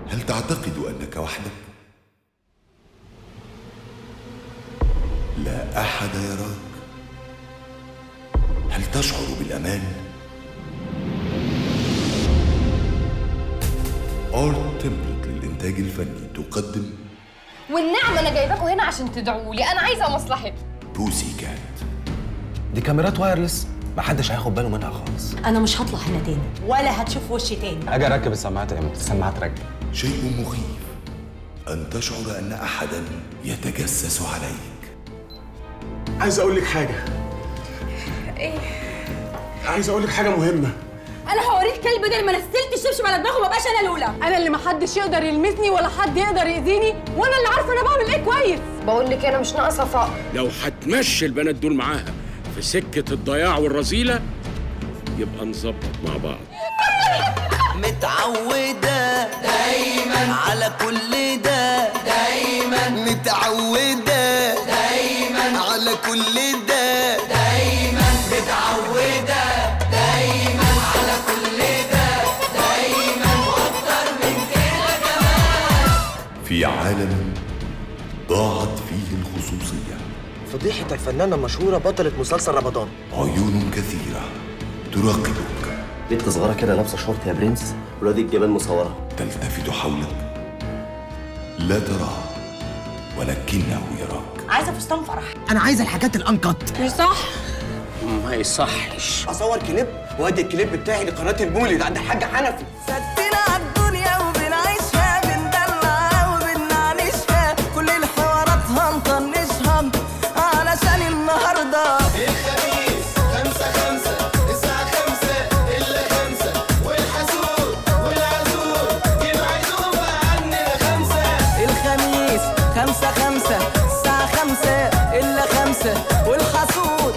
هل تعتقد انك وحدك لا احد يراك هل تشعر بالامان ارت تمبلت للانتاج الفني تقدم والنعمة أنا جايباكوا هنا عشان تدعوا لي أنا عايزة مصلحتكم بوسي كات دي كاميرات وايرلس محدش هياخد باله منها خالص انا مش هطلع هنا تاني ولا هتشوف وشي تاني اجي اركب السماعات امتى السماعات راكبه شيء مخيف ان تشعر ان احدا يتجسس عليك عايز اقول لك حاجه إيه عايز اقول لك حاجه مهمه انا هوريك كلب بدل ما نزلت الشبشب على دماغه ما بقاش انا الاولى انا اللي محدش يقدر يلمسني ولا حد يقدر يأذيني وانا اللي عارفه انا بعمل ايه كويس بقول لك أنا مش ناقصة فقر لو هتمشي البنات دول معاها في سكة الضياع والرذيلة يبقى نظبط مع بعض متعودة دايما على كل ده دايما متعودة دايما على كل ده دايما متعودة دايما على كل ده دايما واكتر من كده كمان في عالم ضاعت فيه الخصوصيه فضيحة الفنانة المشهورة بطلة مسلسل رمضان عيون كثيره تراقبك بنت صغيرة كده لابسة شورت يا برنس ولاد الجبال مصورة تلتفت حولك لا تراه ولكنه يراك عايزه فستان فرح أنا عايزة الحاجات الأنكت مش صح ما يصحش أصور كليب وأدي الكليب بتاعي لقناة المولد عند الحاج حنفي ستنا عالدنيا وبنعيشها بندلعها وبنعنشها كل الحوارات هنطنشها علشان النهارده الخميس خمسة خمسة الساعة خمسة إلا خمسة والحسود والعزول يبعدوا بقى عننا خمسة الخميس خمسة خمسة الساعة خمسة إلا خمسة والحسود